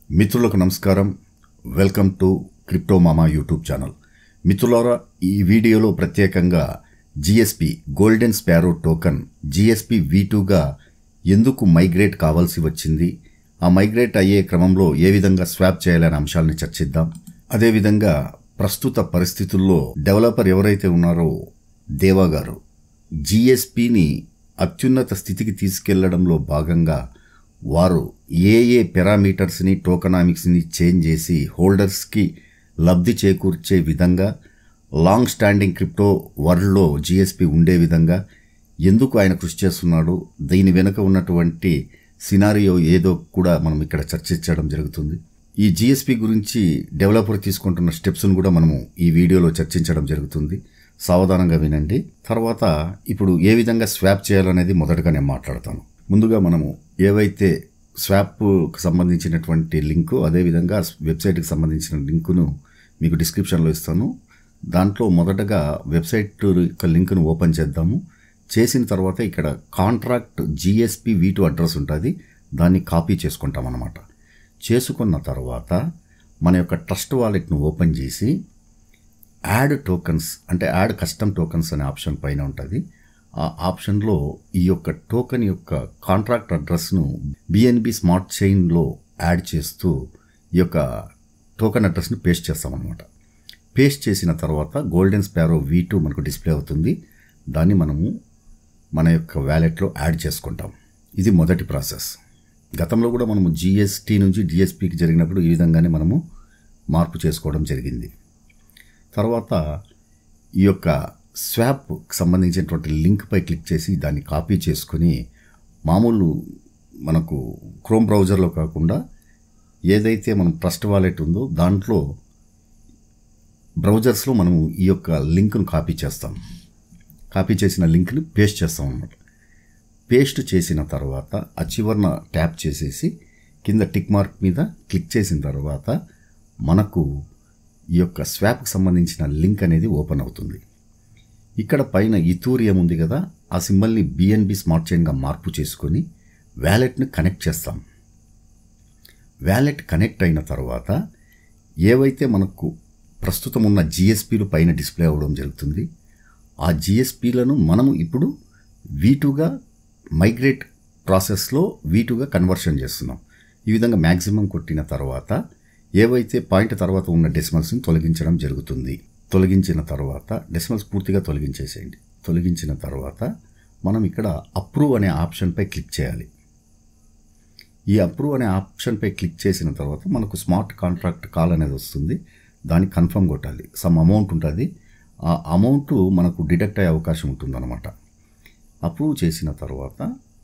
మిత్రులకు నమస్కారం welcome to crypto మామా యూట్యూబ్ ఛానల్ మిత్రులారా ఈ వీడియోలో ప్రత్యేకంగా GSP golden sparrow token GSP V టూగా ఎందుకు మైగ్రేట్ కావాల్సి వచ్చింది ఆ మైగ్రేట్ అయ్యే క్రమంలో ఏ విధంగా స్వాప్ చేయాలనే అంశాలను చర్చిద్దాం అదేవిధంగా ప్రస్తుత పరిస్థితుల్లో డెవలపర్ ఎవరైతే ఉన్నారో దేవా గారు జిఎస్పిని అత్యున్నత స్థితికి తీసుకెళ్లడంలో భాగంగా వారు ఏ ఏ పారామీటర్స్ని టోకనామిక్స్ని చేంజ్ చేసి హోల్డర్స్కి లబ్ధి చేకూర్చే విధంగా లాంగ్ స్టాండింగ్ క్రిప్టో వరల్డ్లో జిఎస్పి ఉండే విధంగా ఎందుకు ఆయన కృషి చేస్తున్నాడు దీని వెనుక ఉన్నటువంటి సినారియో ఏదో కూడా మనం ఇక్కడ చర్చించడం జరుగుతుంది ఈ జిఎస్పి గురించి డెవలపర్ తీసుకుంటున్న స్టెప్స్ను కూడా మనము ఈ వీడియోలో చర్చించడం జరుగుతుంది సావధానంగా వినండి తర్వాత ఇప్పుడు ఏ విధంగా స్వాప్ చేయాలనేది మొదటగా నేను మాట్లాడతాను ముందుగా మనము ఏవైతే స్వాప్కు సంబంధించినటువంటి లింకు అదేవిధంగా వెబ్సైట్కి సంబంధించిన లింకును మీకు డిస్క్రిప్షన్లో ఇస్తాను దాంట్లో మొదటగా వెబ్సైట్ యొక్క లింక్ను ఓపెన్ చేద్దాము చేసిన తర్వాత ఇక్కడ contract GSP V two address ఉంటుంది దాన్ని కాపీ చేసుకుంటాం అన్నమాట చేసుకున్న తర్వాత మన యొక్క ట్రస్ట్ వాలెట్ను ఓపెన్ చేసి యాడ్ టోకన్స్ అంటే యాడ్ కస్టమ్ టోకన్స్ అనే ఆప్షన్ పైన ఉంటుంది ఆ ఆప్షన్లో ఈ యొక్క టోకెన్ యొక్క కాంట్రాక్ట్ అడ్రస్ను బిఎన్బి స్మార్ట్ చైన్లో యాడ్ చేస్తూ ఈ యొక్క టోకెన్ అడ్రస్ని పేస్ట్ చేస్తామన్నమాట పేస్ట్ చేసిన తర్వాత గోల్డెన్ స్పారో వీ టూ మనకు డిస్ప్లే అవుతుంది దాన్ని మనము మన యొక్క వ్యాలెట్లో యాడ్ చేసుకుంటాం ఇది మొదటి ప్రాసెస్ గతంలో కూడా మనము జిఎస్టీ నుంచి డిఎస్పికి జరిగినప్పుడు ఈ విధంగానే మనము మార్పు చేసుకోవడం జరిగింది తర్వాత ఈ యొక్క స్వాప్కి సంబంధించినటువంటి లింక్పై క్లిక్ చేసి దాన్ని కాపీ చేసుకొని మామూలు మనకు క్రోమ్ బ్రౌజర్లో కాకుండా ఏదైతే మనం ట్రస్ట్ వాలెట్ ఉందో దాంట్లో బ్రౌజర్స్లో మనము ఈ యొక్క లింక్ను కాపీ చేస్తాం కాపీ చేసిన లింక్ని పేస్ట్ చేస్తాం అన్నమాట పేస్ట్ చేసిన తర్వాత ఆ చివరన ట్యాప్ చేసేసి కింద టిక్ మార్క్ మీద క్లిక్ చేసిన తర్వాత మనకు ఈ యొక్క స్వాప్కి సంబంధించిన లింక్ అనేది ఓపెన్ అవుతుంది ఇక్కడ పైన ఇథూరియం ఉంది కదా ఆ సింబల్ని బిఎన్బి స్మార్ట్ చైన్గా మార్పు చేసుకొని వ్యాలెట్ని కనెక్ట్ చేస్తాం వ్యాలెట్ కనెక్ట్ అయిన తర్వాత ఏవైతే మనకు ప్రస్తుతం ఉన్న జిఎస్పీలు పైన డిస్ప్లే అవ్వడం జరుగుతుంది ఆ జిఎస్పీలను మనము ఇప్పుడు వీటుగా మైగ్రేట్ ప్రాసెస్లో వీటుగా కన్వర్షన్ చేస్తున్నాం ఈ విధంగా మ్యాక్సిమం కొట్టిన తర్వాత ఏవైతే పాయింట్ తర్వాత ఉన్న డెసిమల్స్ని తొలగించడం జరుగుతుంది తొలగించిన తర్వాత డెసిమల్స్ పూర్తిగా తొలగించేసేయండి తొలగించిన తర్వాత మనం ఇక్కడ అప్రూవ్ అనే ఆప్షన్పై క్లిక్ చేయాలి ఈ అప్రూవ్ అనే ఆప్షన్పై క్లిక్ చేసిన తర్వాత మనకు స్మార్ట్ కాంట్రాక్ట్ కాల్ అనేది వస్తుంది దాన్ని కన్ఫర్మ్ కొట్టాలి సమ్ అమౌంట్ ఉంటుంది ఆ అమౌంట్ మనకు డిడక్ట్ అయ్యే అవకాశం ఉంటుందన్నమాట అప్రూవ్ చేసిన తర్వాత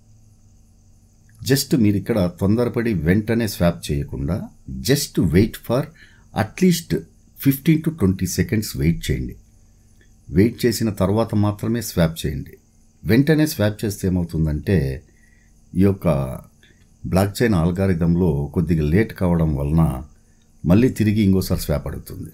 జస్ట్ మీరు ఇక్కడ తొందరపడి వెంటనే స్వాప్ చేయకుండా just wait for at least fifteen to twenty seconds wait చేయండి వెయిట్ చేసిన తర్వాత మాత్రమే స్వాప్ చేయండి వెంటనే స్వాప్ చేస్తే ఏమవుతుందంటే ఈ యొక్క బ్లాక్ చైన్ ఆల్గారిథంలో కొద్దిగా లేట్ కావడం వలన మళ్ళీ తిరిగి ఇంకోసారి స్వాప్ అడుగుతుంది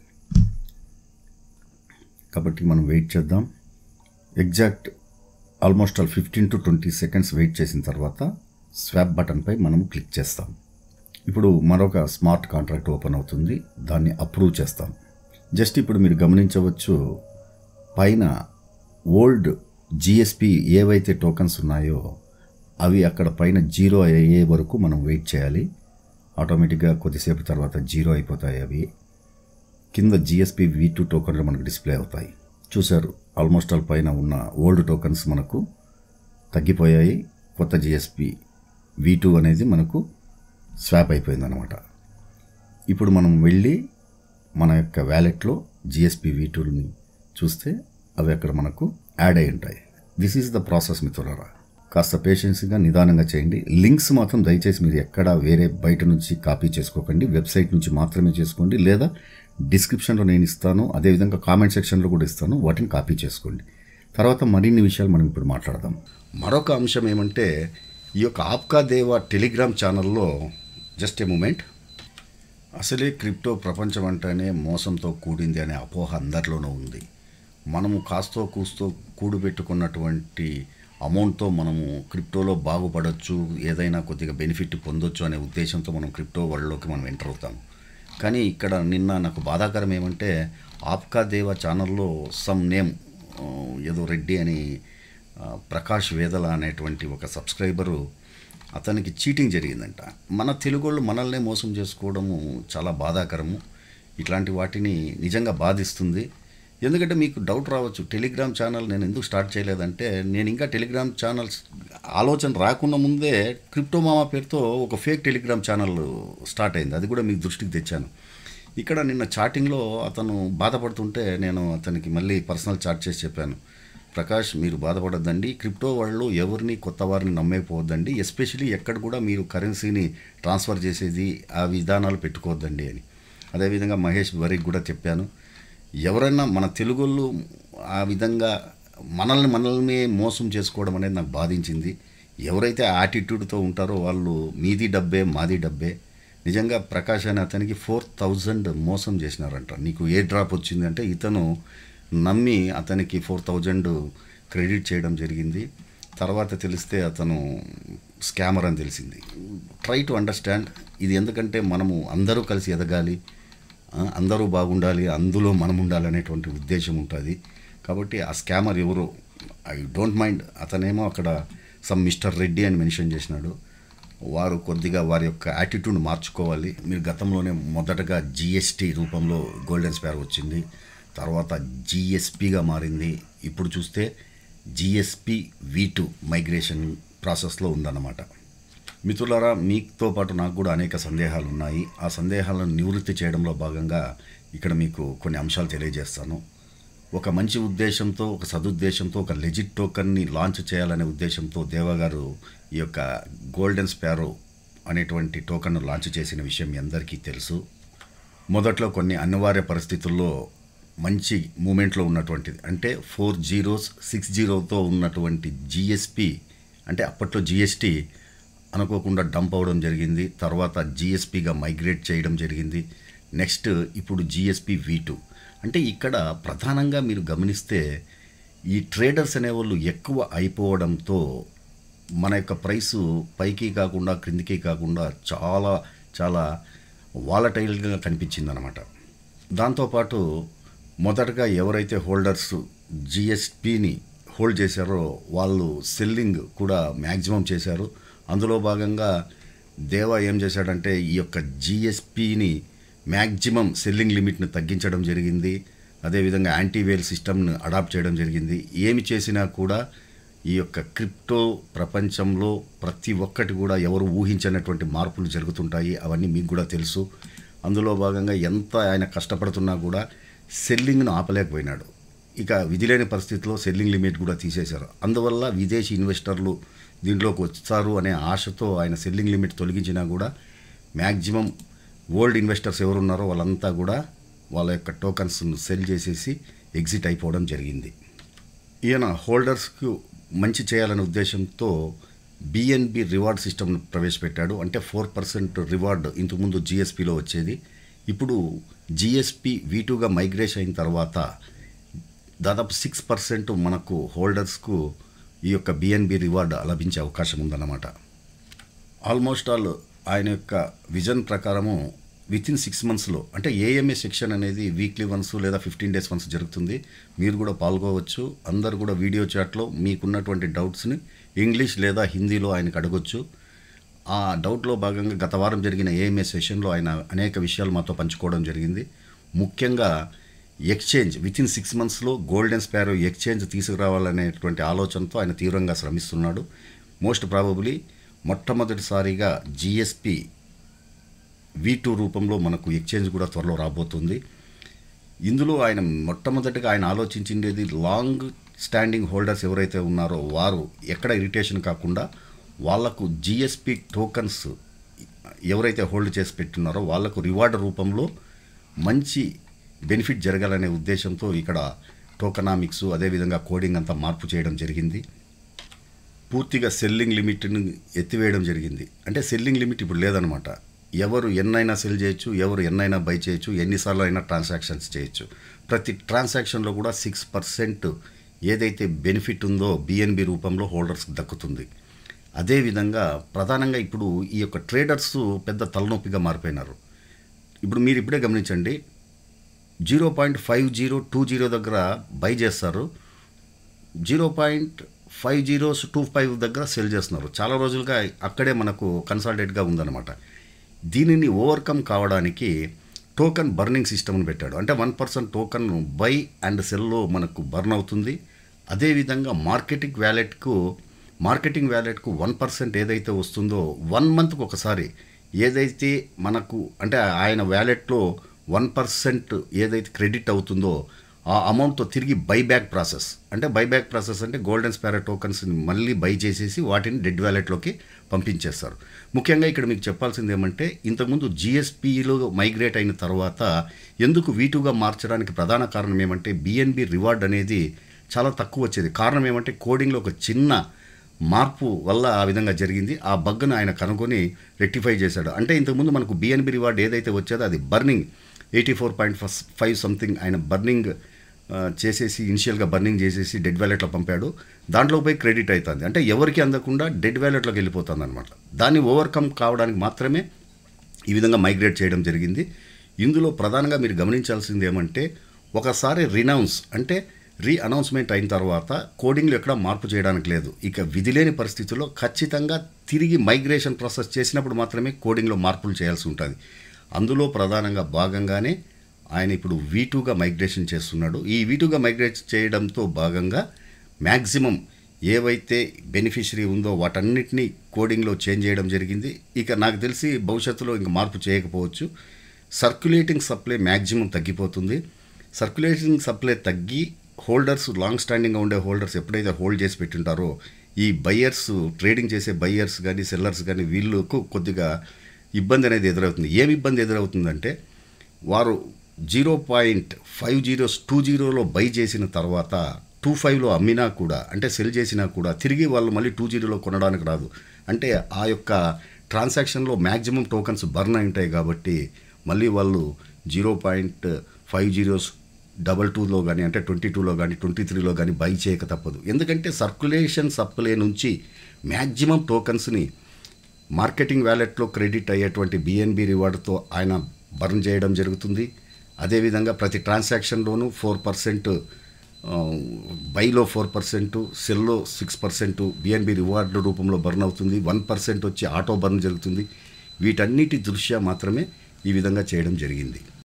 కాబట్టి మనం వెయిట్ చేద్దాం exact almost all fifteen to twenty seconds wait చేసిన తర్వాత స్వాప్ బటన్పై మనం క్లిక్ చేస్తాం ఇప్పుడు మరొక స్మార్ట్ కాంట్రాక్ట్ ఓపెన్ అవుతుంది దాన్ని అప్రూవ్ చేస్తాం జస్ట్ ఇప్పుడు మీరు గమనించవచ్చు పైన ఓల్డ్ జిఎస్పి ఏవైతే టోకన్స్ ఉన్నాయో అవి అక్కడ పైన జీరో అయ్యే వరకు మనం వెయిట్ చేయాలి ఆటోమేటిక్గా కొద్దిసేపు తర్వాత జీరో అయిపోతాయి అవి కింద జిఎస్పి వి టూ టోకన్లు మనకు డిస్ప్లే అవుతాయి చూశారు ఆల్మోస్ట్ ఆల్ పైన ఉన్న ఓల్డ్ టోకన్స్ మనకు తగ్గిపోయాయి కొత్త జిఎస్పి వి టూ అనేది మనకు స్వాప్ అయిపోయింది అనమాట ఇప్పుడు మనం వెళ్ళి మన యొక్క వ్యాలెట్లో జిఎస్పి వి టూని చూస్తే అవి అక్కడ మనకు యాడ్ అయి ఉంటాయి దిస్ ఈజ్ ద ప్రాసెస్ మిత్రులారా కాస్త పేషెన్స్గా నిదానంగా చేయండి లింక్స్ మాత్రం దయచేసి మీరు ఎక్కడ వేరే బయట నుంచి కాపీ చేసుకోకండి వెబ్సైట్ నుంచి మాత్రమే చేసుకోండి లేదా డిస్క్రిప్షన్లో నేను ఇస్తాను అదేవిధంగా కామెంట్ సెక్షన్లో కూడా ఇస్తాను వాటిని కాపీ చేసుకోండి తర్వాత మరిన్ని విషయాలు మనం ఇప్పుడు మాట్లాడదాం మరొక అంశం ఏమంటే ఈ యొక్క ఆప్కా దేవా టెలిగ్రామ్ ఛానల్లో జస్ట్ ఏ మూమెంట్ అసలే క్రిప్టో ప్రపంచం అంటేనే మోసంతో కూడింది అనే అపోహ అందరిలోనూ ఉంది మనము కాస్తో కూస్తో కూడుపెట్టుకున్నటువంటి అమౌంట్తో మనము క్రిప్టోలో బాగుపడవచ్చు ఏదైనా కొద్దిగా బెనిఫిట్ పొందొచ్చు అనే ఉద్దేశంతో మనం క్రిప్టో వరల్డ్లోకి మనం ఎంటర్ అవుతాం కానీ ఇక్కడ నిన్న నాకు బాధాకరం ఏమంటే ఆప్కా దేవ ఛానల్లో సమ్ నేమ్ ఆ, ఏదో రెడ్డి అని ఆ, ప్రకాష్ వేదల అనేటువంటి ఒక సబ్స్క్రైబరు అతనికి చీటింగ్ జరిగిందంట మన తెలుగు వాళ్ళు మనల్నే మోసం చేసుకోవడము చాలా బాధాకరము ఇట్లాంటి వాటిని నిజంగా బాధిస్తుంది ఎందుకంటే మీకు డౌట్ రావచ్చు టెలిగ్రామ్ ఛానల్ నేను ఎందుకు స్టార్ట్ చేయలేదంటే నేను ఇంకా టెలిగ్రామ్ ఛానల్స్ ఆలోచన రాకుండా ముందే క్రిప్టో మామా పేరుతో ఒక ఫేక్ టెలిగ్రామ్ ఛానల్ స్టార్ట్ అయింది అది కూడా మీకు దృష్టికి తెచ్చాను ఇక్కడ నిన్న చాటింగ్లో అతను బాధపడుతుంటే నేను అతనికి మళ్ళీ పర్సనల్ చాట్ చేసి చెప్పాను ప్రకాష్ మీరు బాధపడద్దండి క్రిప్టో వాళ్ళు ఎవరిని కొత్త వారిని నమ్మేకపోవద్దండి ఎస్పెషలీ ఎక్కడ కూడా మీరు కరెన్సీని ట్రాన్స్ఫర్ చేసేది ఆ విధానాలు పెట్టుకోవద్దండి అని అదేవిధంగా మహేష్ వరికి కూడా చెప్పాను ఎవరైనా మన తెలుగుళ్ళు ఆ విధంగా మనల్ని మనల్ని మోసం చేసుకోవడం అనేది నాకు బాధించింది ఎవరైతే యాటిట్యూడ్తో ఉంటారో వాళ్ళు మీది డబ్బే మాది డబ్బే నిజంగా ప్రకాష్ అనే అతనికి ఫోర్ థౌజండ్ మోసం చేసినారంట నీకు ఏ డ్రాప్ వచ్చిందంటే ఇతను నమ్మి అతనికి ఫోర్ థౌజండ్ క్రెడిట్ చేయడం జరిగింది తర్వాత తెలిస్తే అతను స్కామర్ అని తెలిసింది ట్రై టు అండర్స్టాండ్ ఇది ఎందుకంటే మనము అందరూ కలిసి ఎదగాలి ఆ, అందరూ బాగుండాలి అందులో మనం ఉండాలి అనేటువంటి ఉద్దేశం ఉంటుంది కాబట్టి ఆ స్కామర్ ఎవరో ఐ డోంట్ మైండ్ అతనేమో అక్కడ సమ్ మిస్టర్ రెడ్డి అని మెన్షన్ చేసినాడు వారు కొద్దిగా వారి యొక్క యాటిట్యూడ్ మార్చుకోవాలి మీరు గతంలోనే మొదటగా జిఎస్టీ రూపంలో గోల్డెన్ స్పేర్ వచ్చింది తర్వాత జిఎస్పిగా మారింది ఇప్పుడు చూస్తే జిఎస్పి వి టూ మైగ్రేషన్ ప్రాసెస్లో ఉందన్నమాట మిత్రులారా మీతో పాటు నాకు కూడా అనేక సందేహాలు ఉన్నాయి ఆ సందేహాలను నివృత్తి చేయడంలో భాగంగా ఇక్కడ మీకు కొన్ని అంశాలు తెలియజేస్తాను ఒక మంచి ఉద్దేశంతో ఒక సదుద్దేశంతో ఒక లెజిట్ టోకన్ని లాంచ్ చేయాలనే ఉద్దేశంతో దేవా గారు ఈ యొక్క గోల్డెన్ స్పారో అనేటువంటి టోకన్ను లాంచ్ చేసిన విషయం మీ అందరికీ తెలుసు మొదట్లో కొన్ని అనివార్య పరిస్థితుల్లో మంచి మూమెంట్లో ఉన్నటువంటిది అంటే ఫోర్ జీరోస్ సిక్స్ జీరోతో ఉన్నటువంటి జిఎస్పి అంటే అప్పట్లో జిఎస్టీ అనుకోకుండా డంప్ అవడం జరిగింది తర్వాత జిఎస్పిగా మైగ్రేట్ చేయడం జరిగింది నెక్స్ట్ ఇప్పుడు జిఎస్పి వి టూ అంటే ఇక్కడ ప్రధానంగా మీరు గమనిస్తే ఈ ట్రేడర్స్ అనేవాళ్ళు ఎక్కువ అయిపోవడంతో మన యొక్క ప్రైసు పైకి కాకుండా క్రిందికి కాకుండా చాలా చాలా వాలటైల్గా కనిపించింది అనమాట దాంతోపాటు మొదటగా ఎవరైతే హోల్డర్స్ జిఎస్పిని హోల్డ్ చేశారో వాళ్ళు సెల్లింగ్ కూడా మ్యాక్సిమం చేశారు అందులో భాగంగా దేవా ఏం చేశాడంటే ఈ యొక్క జిఎస్పిని మ్యాక్సిమం సెల్లింగ్ లిమిట్ని తగ్గించడం జరిగింది అదేవిధంగా యాంటీవేల్ సిస్టమ్ను అడాప్ట్ చేయడం జరిగింది ఏమి చేసినా కూడా ఈ యొక్క క్రిప్టో ప్రపంచంలో ప్రతి ఒక్కటి కూడా ఎవరు ఊహించినటువంటి మార్పులు జరుగుతుంటాయి అవన్నీ మీకు కూడా తెలుసు అందులో భాగంగా ఎంత ఆయన కష్టపడుతున్నా కూడా సెల్లింగ్ను ఆపలేకపోయినాడు ఇక విధిలేని పరిస్థితిలో సెల్లింగ్ లిమిట్ కూడా తీసేశారు అందువల్ల విదేశీ ఇన్వెస్టర్లు దీంట్లోకి వస్తారు అనే ఆశతో ఆయన సెల్లింగ్ లిమిట్ తొలగించినా కూడా మ్యాక్సిమం ఓల్డ్ ఇన్వెస్టర్స్ ఎవరున్నారో వాళ్ళంతా కూడా వాళ్ళ యొక్క టోకన్స్ను సెల్ చేసేసి ఎగ్జిట్ అయిపోవడం జరిగింది ఈయన హోల్డర్స్కు మంచి చేయాలనే ఉద్దేశంతో బిఎన్బి రివార్డ్ సిస్టమ్ను ప్రవేశపెట్టాడు అంటే ఫోర్ పర్సెంట్ రివార్డ్ ఇంతకుముందు జిఎస్పిలో వచ్చేది ఇప్పుడు జిఎస్పి వీటూగా మైగ్రేషన్ అయిన తర్వాత దాదాపు సిక్స్ పర్సెంట్ మనకు హోల్డర్స్కు ఈ యొక్క బిఎన్బి రివార్డ్ లభించే అవకాశం ఉందన్నమాట ఆల్మోస్ట్ ఆల్ ఆయన యొక్క విజన్ ప్రకారము విత్ ఇన్ సిక్స్ మంత్స్లో అంటే ఏఎంఏ సెక్షన్ అనేది వీక్లీ వన్స్ లేదా ఫిఫ్టీన్ డేస్ వన్స్ జరుగుతుంది మీరు కూడా పాల్గొవచ్చు అందరు కూడా వీడియో చాట్లో మీకున్నటువంటి డౌట్స్ని ఇంగ్లీష్ లేదా హిందీలో ఆయనకు అడగొచ్చు ఆ డౌట్లో భాగంగా గత వారం జరిగిన ఏఎంఏ సెషన్లో ఆయన అనేక విషయాలు మాతో పంచుకోవడం జరిగింది ముఖ్యంగా ఎక్స్చేంజ్ విత్ ఇన్ సిక్స్ మంత్స్లో గోల్డెన్ స్పారో ఎక్స్చేంజ్ తీసుకురావాలనేటువంటి ఆలోచనతో ఆయన తీవ్రంగా శ్రమిస్తున్నాడు మోస్ట్ ప్రాబబ్లీ మొట్టమొదటిసారిగా జిఎస్పి వి టూ రూపంలో మనకు ఎక్స్చేంజ్ కూడా త్వరలో రాబోతుంది ఇందులో ఆయన మొట్టమొదటిగా ఆయన ఆలోచించిండేది లాంగ్ స్టాండింగ్ హోల్డర్స్ ఎవరైతే ఉన్నారో వారు ఎక్కడ ఇరిటేషన్ కాకుండా వాళ్లకు జిఎస్పి టోకన్స్ ఎవరైతే హోల్డ్ చేసి పెట్టున్నారో వాళ్లకు రివార్డ్ రూపంలో మంచి బెనిఫిట్ జరగాలనే ఉద్దేశంతో ఇక్కడ టోకనామిక్స్ అదేవిధంగా కోడింగ్ అంతా మార్పు చేయడం జరిగింది పూర్తిగా సెల్లింగ్ లిమిట్ని ఎత్తివేయడం జరిగింది అంటే సెల్లింగ్ లిమిట్ ఇప్పుడు లేదనమాట ఎవరు ఎన్నైనా సెల్ చేయొచ్చు ఎవరు ఎన్నైనా బై చేయొచ్చు ఎన్నిసార్లు అయినా ట్రాన్సాక్షన్స్ చేయొచ్చు ప్రతి ట్రాన్సాక్షన్లో కూడా సిక్స్ పర్సెంట్ ఏదైతే బెనిఫిట్ ఉందో బిఎన్బి రూపంలో హోల్డర్స్కి దక్కుతుంది అదేవిధంగా ప్రధానంగా ఇప్పుడు ఈ యొక్క ట్రేడర్స్ పెద్ద తలనొప్పిగా మారిపోయినారు ఇప్పుడు మీరు ఇప్పుడే గమనించండి zero point five zero two zero దగ్గర బై చేస్తారు zero point five zeros two five దగ్గర సెల్ చేస్తున్నారు చాలా రోజులుగా అక్కడే మనకు కన్సాలిడేట్గా ఉందన్నమాట దీనిని ఓవర్కమ్ కావడానికి టోకన్ బర్నింగ్ సిస్టమ్ని పెట్టాడు అంటే one percent token buy and సెల్లో మనకు బర్న్ అవుతుంది అదేవిధంగా మార్కెటింగ్ వ్యాలెట్కు మార్కెటింగ్ వ్యాలెట్కు వన్ పర్సెంట్ ఏదైతే వస్తుందో వన్ మంత్కి ఒకసారి ఏదైతే మనకు అంటే ఆయన వ్యాలెట్లో వన్ పర్సెంట్ ఏదైతే క్రెడిట్ అవుతుందో ఆ అమౌంట్తో తిరిగి బైబ్యాక్ ప్రాసెస్ అంటే బైబ్యాక్ ప్రాసెస్ అంటే గోల్డెన్ స్పారో టోకన్స్ని మళ్ళీ బై చేసేసి వాటిని డెడ్ వ్యాలెట్లోకి పంపించేస్తారు ముఖ్యంగా ఇక్కడ మీకు చెప్పాల్సింది ఏమంటే ఇంతకుముందు జిఎస్పీలో మైగ్రేట్ అయిన తర్వాత ఎందుకు వీటుగా మార్చడానికి ప్రధాన కారణం ఏమంటే బిఎన్బి రివార్డ్ అనేది చాలా తక్కువ వచ్చేది కారణం ఏమంటే కోడింగ్లో ఒక చిన్న మార్పు వల్ల ఆ విధంగా జరిగింది ఆ బగ్ను ఆయన కనుగొని రెక్టిఫై చేశాడు అంటే ఇంతకుముందు మనకు బిఎన్బి రివార్డ్ ఏదైతే వచ్చేదో అది burning eighty four point five something ఆయన బర్నింగ్ ఆ, చేసేసి ఇనిషియల్గా బర్నింగ్ చేసేసి డెడ్ వ్యాలెట్లో పంపాడు దాంట్లో పోయి క్రెడిట్ అవుతుంది అంటే ఎవరికి అందకుండా డెడ్ వ్యాలెట్లోకి వెళ్ళిపోతుంది అనమాట దాన్ని ఓవర్కమ్ కావడానికి మాత్రమే ఈ విధంగా మైగ్రేట్ చేయడం జరిగింది ఇందులో ప్రధానంగా మీరు గమనించాల్సింది ఏమంటే ఒకసారి రినౌన్స్ అంటే రీ అనౌన్స్మెంట్ అయిన తర్వాత కోడింగ్లో ఎక్కడ మార్పు చేయడానికి లేదు ఇక విధిలేని పరిస్థితుల్లో ఖచ్చితంగా తిరిగి మైగ్రేషన్ ప్రాసెస్ చేసినప్పుడు మాత్రమే కోడింగ్లో మార్పులు చేయాల్సి ఉంటుంది అందులో ప్రధానంగా భాగంగానే ఆయన ఇప్పుడు వీటూగా మైగ్రేషన్ చేస్తున్నాడు ఈ వీటూగా మైగ్రేట్ చేయడంతో భాగంగా మ్యాక్సిమం ఏవైతే బెనిఫిషరీ ఉందో వాటన్నిటినీ కోడింగ్లో చేంజ్ చేయడం జరిగింది ఇక నాకు తెలిసి భవిష్యత్తులో ఇంక మార్పు చేయకపోవచ్చు సర్క్యులేటింగ్ సప్లై మ్యాక్సిమం తగ్గిపోతుంది సర్క్యులేటింగ్ సప్లై తగ్గి హోల్డర్స్ లాంగ్ స్టాండింగ్గా ఉండే హోల్డర్స్ ఎప్పుడైతే హోల్డ్ చేసి పెట్టింటారో ఈ బయ్యర్స్ ట్రేడింగ్ చేసే బయ్యర్స్ కానీ సెల్లర్స్ కానీ వీళ్ళకు కొద్దిగా ఇబ్బంది అనేది ఎదురవుతుంది ఏమి ఇబ్బంది ఎదురవుతుందంటే వారు zero point five zeros two జీరోలో బై చేసిన తర్వాత టూ ఫైవ్లో అమ్మినా కూడా అంటే సెల్ చేసినా కూడా తిరిగి వాళ్ళు మళ్ళీ టూ జీరోలో కొనడానికి రాదు అంటే ఆ యొక్క ట్రాన్సాక్షన్లో మ్యాక్సిమం టోకన్స్ బర్న్ అయి ఉంటాయి కాబట్టి మళ్ళీ వాళ్ళు zero point five zeros double టూలో కానీ అంటే ట్వంటీ టూలో కానీ ట్వంటీ త్రీలో కానీ బై చేయక తప్పదు ఎందుకంటే సర్క్యులేషన్ సప్లై నుంచి మ్యాక్సిమం టోకన్స్ని మార్కెటింగ్ వ్యాలెట్లో క్రెడిట్ అయ్యేటువంటి బిఎన్బి రివార్డ్తో ఆయన బర్న్ చేయడం జరుగుతుంది అదేవిధంగా ప్రతి ట్రాన్సాక్షన్లోనూ ఫోర్ పర్సెంట్ బైలో ఫోర్ పర్సెంట్ సెల్లో సిక్స్ పర్సెంట్ బిఎన్బి రివార్డు రూపంలో బర్న్ అవుతుంది వన్ పర్సెంట్ వచ్చి ఆటో బర్న్ జరుగుతుంది వీటన్నిటి దృష్ట్యా మాత్రమే ఈ విధంగా చేయడం జరిగింది